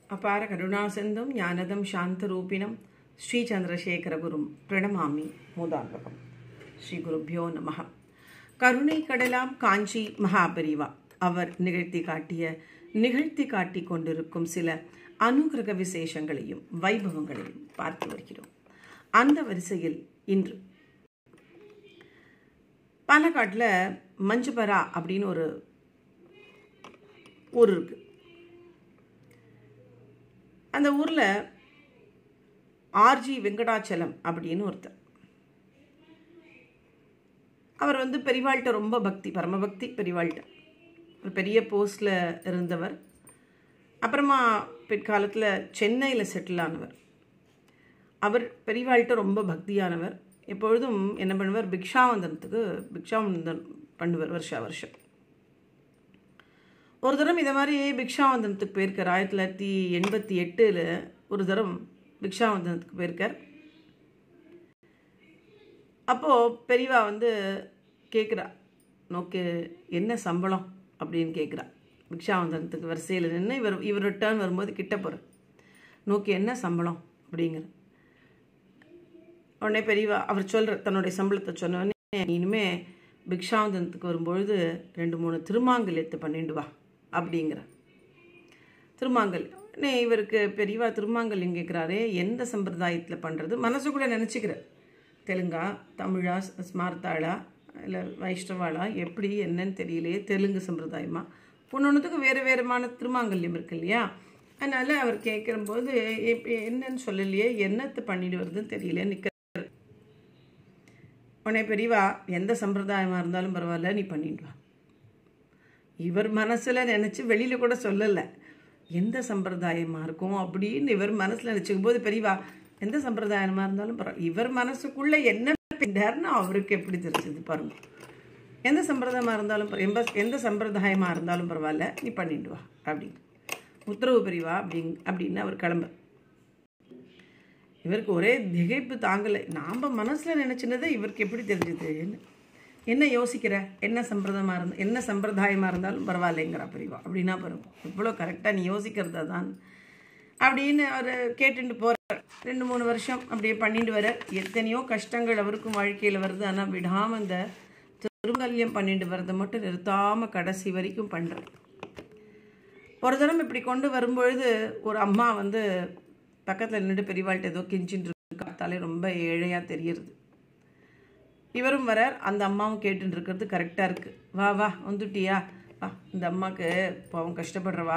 அபார கருணாசிந்தும் ஞானதம் சாந்தரூபிணம் ஸ்ரீ சந்திரசேகரகுரும் பிரணமாமி மூதாந்தகம் ஸ்ரீ குருப்பியோ நமः கருணை கடலாம் காஞ்சி மகாபரிவா அவர் நிகழ்த்தி காட்டிய நிகழ்த்தி காட்டி கொண்டிருக்கும் சில அனுகிரக விசேஷங்களையும் வைபவங்களையும் பார்த்து வருகிறோம் அந்த வரிசையில் இன்று பாலக்காட்டில் மஞ்சுபரா அப்படின்னு ஒரு ஊர் இருக்கு அந்த ஊரில் ஆர்ஜி வெங்கடாச்சலம் அப்படின்னு ஒருத்தர் அவர் வந்து பெரிவாள்கிட்ட ரொம்ப பக்தி பரமபக்தி பெரிவாள்கிட்ட ஒரு பெரிய போஸ்டில் இருந்தவர் அப்புறமா பிற்காலத்தில் சென்னையில் செட்டில் ஆனவர் அவர் பெரிவாள்கிட்ட ரொம்ப பக்தியானவர் எப்பொழுதும் என்ன பண்ணுவார் பிக்ஷாவந்தனத்துக்கு பிக்ஷாவந்தன் பண்ணுவார் வருஷா வருஷம் ஒரு தரம் இதை மாதிரி பிக்ஷாவந்தனத்துக்கு போயிருக்கார் ஆயிரத்தி தொள்ளாயிரத்தி எண்பத்தி எட்டில் ஒரு தரம் பிக்ஷாவந்தனத்துக்கு போயிருக்கார் அப்போது பெரியவா வந்து கேட்குறா நோக்கு என்ன சம்பளம் அப்படின்னு கேட்குறா பிக்ஷாவந்தனத்துக்கு வரிசையில் நின்று இவர் இவர் ரிட்டர்ன் வரும்போது கிட்ட போகிற நோக்கி என்ன சம்பளம் அப்படிங்கிற உடனே பெரியவா அவர் சொல்கிற தன்னுடைய சம்பளத்தை சொன்னோடனே இனிமே பிக்ஷாவந்தனத்துக்கு வரும்பொழுது ரெண்டு மூணு திருமாங்கல்யத்தை பண்ணிட்டு வா அப்படிங்கிற திருமாங்கல்யம் உடனே இவருக்கு பெரியவா திருமாங்கல்யம் கேட்குறாரே எந்த சம்பிரதாயத்தில் பண்ணுறது மனசுக்குள்ளே நினச்சிக்கிற தெலுங்கா தமிழா ஸ்மார்த்தாளா இல்லை வைஷ்ணவாளா எப்படி என்னன்னு தெரியலையே தெலுங்கு சம்பிரதாயமா ஒன்று ஒன்றுத்துக்கும் வேறு வேறுமான திருமாங்கல்யம் இருக்கு இல்லையா அதனால் அவர் கேட்குறம்போது என்னன்னு சொல்லலையே என்னத்தை பண்ணிட்டு வருதுன்னு தெரியல நிற்க உடனே பெரியவா எந்த சம்பிரதாயமாக இருந்தாலும் பரவாயில்ல நீ பண்ணிட்டு வா இவர் மனசில் நினச்சி வெளியில் கூட சொல்லலை எந்த சம்பிரதாயமாக இருக்கும் அப்படின்னு இவர் மனசில் நினச்சிக்கும் போது பெரியவா எந்த சம்பிரதாயமாக இருந்தாலும் பரவாயில்ல இவர் மனசுக்குள்ளே என்ன பின்னார்னு அவருக்கு எப்படி தெரிஞ்சது பாருங்க எந்த சம்பிரதாயமாக இருந்தாலும் எம்ப எந்த சம்பிரதாயமாக இருந்தாலும் பரவாயில்ல நீ பண்ணிட்டு வா அப்படின்னு உத்தரவு பெரியவா அப்படிங் அப்படின்னு அவர் கிளம்ப இவருக்கு ஒரே திகைப்பு தாங்கலை நாம் மனசில் நினச்சினதை இவருக்கு எப்படி தெரிஞ்சது என்ன யோசிக்கிற என்ன சம்பிரதாயமாக இருந்தால் என்ன சம்பிரதாயமாக இருந்தாலும் பரவாயில்லைங்கிறா பெரியவா அப்படின்னா பாருங்க இவ்வளோ கரெக்டாக நீ யோசிக்கிறதா தான் அப்படின்னு அவர் கேட்டுட்டு போகிறார் ரெண்டு மூணு வருஷம் அப்படியே பண்ணிட்டு வர எத்தனையோ கஷ்டங்கள் அவருக்கும் வாழ்க்கையில் வருது ஆனால் விடாமல் இந்த திருங்கல்யம் பண்ணிட்டு வரதை மட்டும் நிறுத்தாமல் கடைசி வரைக்கும் பண்ணுறேன் ஒரு தரம் இப்படி கொண்டு வரும்பொழுது ஒரு அம்மா வந்து பக்கத்தில் நின்றுட்டு பெரியவாள்கிட்ட ஏதோ கிஞ்சின்னு இருக்காத்தாலே ரொம்ப ஏழையாக தெரியுது இவரும் வரார் அந்த அம்மாவும் கேட்டுட்டு இருக்கிறது கரெக்டாக இருக்குது வா வா வந்துட்டியா வா இந்த அம்மாவுக்கு பாவம் கஷ்டப்படுறவா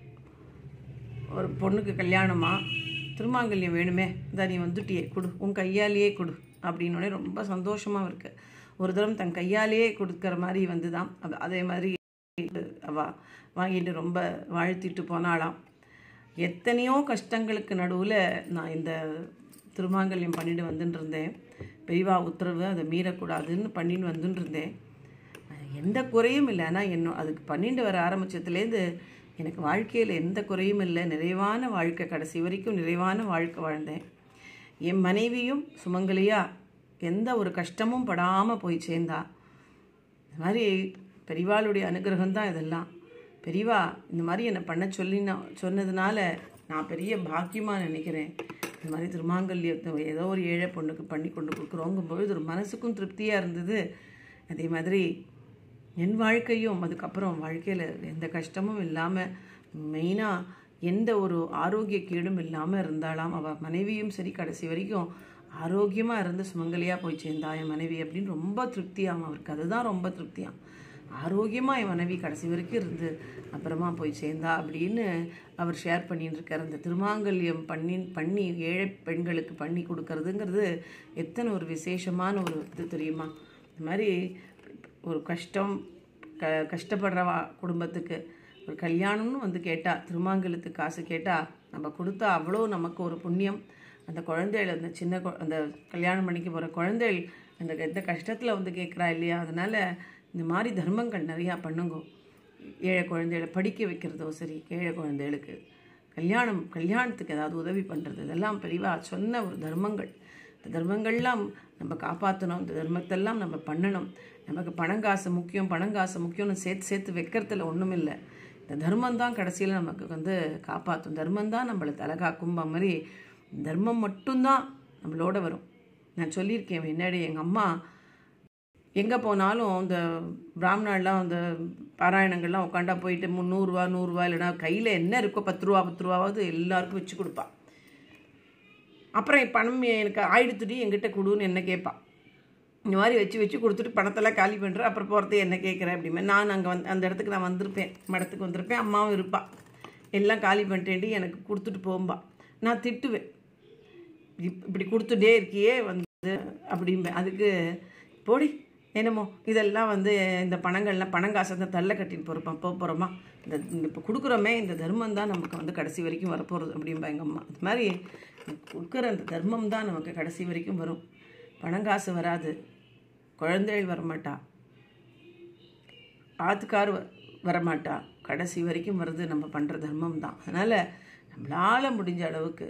ஒரு பொண்ணுக்கு கல்யாணமா திருமாங்கல்யம் வேணுமே இந்த நீ வந்துட்டியே கொடு உன் கையாலேயே கொடு அப்படின்னோடனே ரொம்ப சந்தோஷமாக இருக்குது ஒரு தரம் தன் கையாலேயே கொடுக்குற மாதிரி வந்து தான் அது அதே மாதிரி அவ வாங்கிட்டு ரொம்ப வாழ்த்திட்டு போனாலாம் எத்தனையோ கஷ்டங்களுக்கு நடுவில் நான் இந்த திருமாங்கல்யம் பண்ணிட்டு வந்துட்டு இருந்தேன் பெரியவா உத்தரவு அதை மீறக்கூடாதுன்னு பண்ணிட்டு வந்துட்டு இருந்தேன் எந்த குறையும் இல்லை ஆனால் என்ன அதுக்கு பண்ணிட்டு வர ஆரம்பித்ததுலேருந்து எனக்கு வாழ்க்கையில் எந்த குறையும் இல்லை நிறைவான வாழ்க்கை கடைசி வரைக்கும் நிறைவான வாழ்க்கை வாழ்ந்தேன் என் மனைவியும் சுமங்கலியா எந்த ஒரு கஷ்டமும் படாமல் போய் சேர்ந்தா இந்த மாதிரி பெரியவாளுடைய அனுகிரகம் தான் இதெல்லாம் பெரியவா இந்த மாதிரி என்னை பண்ண சொல்லி நான் சொன்னதுனால நான் பெரிய பாக்கியமாக நினைக்கிறேன் இந்த மாதிரி திருமாங்கல்யத்தை ஏதோ ஒரு ஏழை பொண்ணுக்கு பண்ணி கொண்டு கொடுக்குறோங்கும்பொழுது ஒரு மனசுக்கும் திருப்தியாக இருந்தது அதே மாதிரி என் வாழ்க்கையும் அதுக்கப்புறம் வாழ்க்கையில் எந்த கஷ்டமும் இல்லாமல் மெயினாக எந்த ஒரு ஆரோக்கிய கீடும் இல்லாமல் இருந்தாலாம் அவள் மனைவியும் சரி கடைசி வரைக்கும் ஆரோக்கியமாக இருந்து சுமங்கலியாக போய் சேர்ந்தா என் மனைவி அப்படின்னு ரொம்ப திருப்தியாகும் அவருக்கு அதுதான் ரொம்ப திருப்தியாம் ஆரோக்கியமாக என் மனைவி கடைசி வரைக்கும் இருந்து அப்புறமா போய் சேர்ந்தா அப்படின்னு அவர் ஷேர் பண்ணிட்டு இருக்கார் அந்த திருமாங்கல்யம் பண்ணி பண்ணி ஏழை பெண்களுக்கு பண்ணி கொடுக்கறதுங்கிறது எத்தனை ஒரு விசேஷமான ஒரு இது தெரியுமா இந்த மாதிரி ஒரு கஷ்டம் க கஷ்டப்படுறவா குடும்பத்துக்கு ஒரு கல்யாணம்னு வந்து கேட்டால் திருமாங்கலத்துக்கு காசு கேட்டால் நம்ம கொடுத்தா அவ்வளோ நமக்கு ஒரு புண்ணியம் அந்த குழந்தைகள் அந்த சின்ன அந்த கல்யாணம் பண்ணிக்க போகிற குழந்தைகள் அந்த எந்த கஷ்டத்தில் வந்து கேட்குறா இல்லையா அதனால் இந்த மாதிரி தர்மங்கள் நிறையா பண்ணுங்க ஏழை குழந்தைகளை படிக்க வைக்கிறதோ சரி ஏழை குழந்தைகளுக்கு கல்யாணம் கல்யாணத்துக்கு ஏதாவது உதவி பண்ணுறது இதெல்லாம் பெரியவா சொன்ன ஒரு தர்மங்கள் இந்த தர்மங்கள்லாம் நம்ம காப்பாற்றணும் இந்த தர்மத்தெல்லாம் நம்ம பண்ணணும் நமக்கு பணங்காசு முக்கியம் பணங்காசு முக்கியம்னு சேர்த்து சேர்த்து வைக்கிறதுல ஒன்றும் இல்லை இந்த தர்மம் தான் கடைசியில் நமக்கு வந்து காப்பாற்றும் தர்மம் தான் நம்மளை தலை காக்கும்ப மாதிரி தர்மம் மட்டும்தான் நம்மளோட வரும் நான் சொல்லியிருக்கேன் முன்னாடி எங்கள் அம்மா எங்கே போனாலும் இந்த பிராமணர்லாம் அந்த பாராயணங்கள்லாம் உட்காண்டா போயிட்டு முந்நூறுரூவா நூறுரூவா இல்லைனா கையில் என்ன இருக்கோ பத்து ரூபா பத்து ரூபாவது எல்லாருக்கும் வச்சு கொடுப்பா அப்புறம் என் பணம் எனக்கு ஆயிடுத்துடி என்கிட்ட கொடுன்னு என்ன கேட்பா இந்த மாதிரி வச்சு வச்சு கொடுத்துட்டு பணத்தெல்லாம் காலி பண்ணுற அப்புறம் போகிறது என்ன கேட்குறேன் அப்படிமே நான் அங்கே வந்து அந்த இடத்துக்கு நான் வந்திருப்பேன் மடத்துக்கு வந்திருப்பேன் அம்மாவும் இருப்பா எல்லாம் காலி பண்ணிட்டேன்டி எனக்கு கொடுத்துட்டு போகும்பா நான் திட்டுவேன் இப்- இப்படி கொடுத்துட்டே இருக்கியே வந்து அப்படிம்பேன் அதுக்கு போடி என்னமோ இதெல்லாம் வந்து இந்த பணங்கள்லாம் பணங்காசை தான் தள்ள கட்டின்னு போகிறப்போம் போக போகிறோமா இந்த இப்போ கொடுக்குறோமே இந்த தர்மம் தான் நமக்கு வந்து கடைசி வரைக்கும் வரப்போகிறது அப்படிம்பா எங்கள் அம்மா அது மாதிரி கொடுக்குற அந்த தர்மம் தான் நமக்கு கடைசி வரைக்கும் வரும் பணங்காசு வராது குழந்தைகள் வரமாட்டா ஆத்துக்கார் வ- வரமாட்டா கடைசி வரைக்கும் வர்றது நம்ம பண்ணுற தர்மம் தான் அதனால் நம்மளால் முடிஞ்ச அளவுக்கு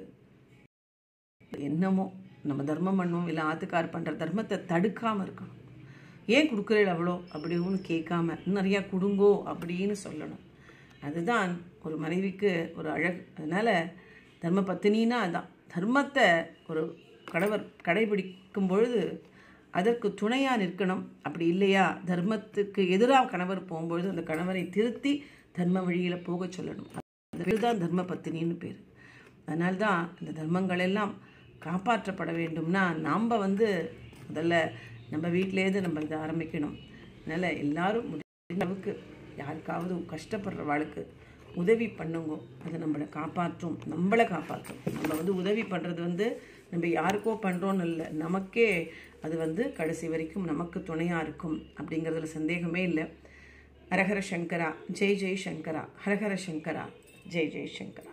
என்னமோ நம்ம தர்மம் பண்ணுவோம் இல்லை ஆத்துக்கார் பண்ணுற தர்மத்தை தடுக்காமல் இருக்கணும் ஏன் கொடுக்குறீள் அவ்வளோ அப்படின்னு கேட்காம "இன்னும் நிறையா கொடுங்கோ அப்படின்னு சொல்லணும் அதுதான் ஒரு மனைவிக்கு ஒரு அழகு அதனால் தர்ம பத்தினின்னா அதான் தர்மத்தை ஒரு கணவர் கடைபிடிக்கும் பொழுது அதற்கு துணையாக நிற்கணும் அப்படி இல்லையா தர்மத்துக்கு எதிராக கணவர் போகும்பொழுது அந்த கணவரை திருத்தி தர்ம வழியில் போக சொல்லணும் அது பேர் தான் தர்ம பத்தினின்னு பேர் அதனால்தான் இந்த தர்மங்கள் எல்லாம் காப்பாற்றப்பட வேண்டும்னா நாம் வந்து முதல்ல நம்ம வீட்டிலேருந்து நம்ம இதை ஆரம்பிக்கணும் அதனால் எல்லாரும் முடிஞ்ச அளவுக்கு யாருக்காவது கஷ்டப்படுற வாழ்க்கை உதவி பண்ணுங்க அது நம்மளை காப்பாற்றும் நம்மளை காப்பாற்றும் நம்ம வந்து உதவி பண்ணுறது வந்து நம்ம யாருக்கோ பண்ணுறோன்னு இல்லை நமக்கே அது வந்து கடைசி வரைக்கும் நமக்கு துணையாக இருக்கும் அப்படிங்கிறதுல சந்தேகமே இல்லை ஹரஹர சங்கரா ஜெய் ஜெய் சங்கரா ஹரஹர சங்கரா ஜெய் ஜெய் சங்கரா